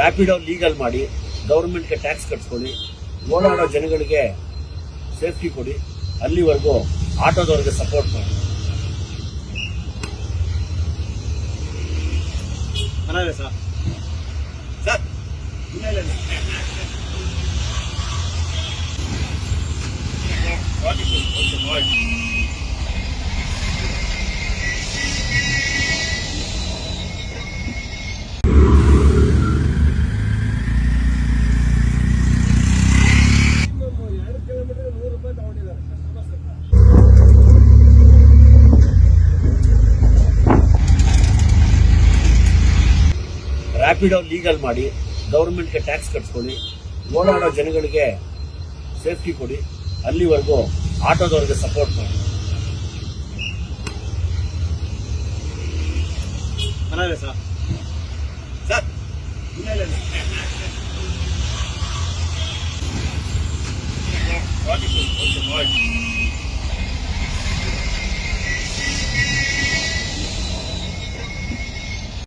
Rapido legal ಮಾಡಿ ಗೌರ್ಮೆಂಟ್ಗೆ tax ಕಟ್ಸ್ಕೊಳ್ಳಿ ಓಡಾಡೋ ಜನಗಳಿಗೆ ಸೇಫ್ಟಿ ಕೊಡಿ ಅಲ್ಲಿವರೆಗೂ ಆಟೋದವ್ರಿಗೆ ಸಪೋರ್ಟ್ ಮಾಡಿ ಚೆನ್ನಾಗಿದೆ ಸರ್ ಸರ್ ಇಲ್ಲ ಇಲ್ಲ ಇಲ್ಲ. ಎರಡು ಕಿಲೋಮೀಟರ್ ನೂರು ರೂಪಾಯಿ ತಗೊಂಡಿದ್ದಾರೆ ಕಸ್ಟಮರ್ಸ್ ಹತ್ರ ರ್ಯಾಪಿಡೋ ಲೀಗಲ್ ಮಾಡಿ ಗೌರ್ಮೆಂಟ್ಗೆ ಟ್ಯಾಕ್ಸ್ ಕಟ್ಸ್ಕೊಳ್ಳಿ ಓಡಾಡೋ ಜನಗಳಿಗೆ ಸೇಫ್ಟಿ ಕೊಡಿ ಅಲ್ಲಿವರೆಗೂ ಆಟೋದವ್ರಿಗೆ ಸಪೋರ್ಟ್ ಮಾಡಿ ಚೆನ್ನಾಗಿದೆ ಸರ್ ಸರ್ ಇಲ್ಲ ಇಲ್ಲ ಇಲ್ಲ. Okay, good. Okay, bye.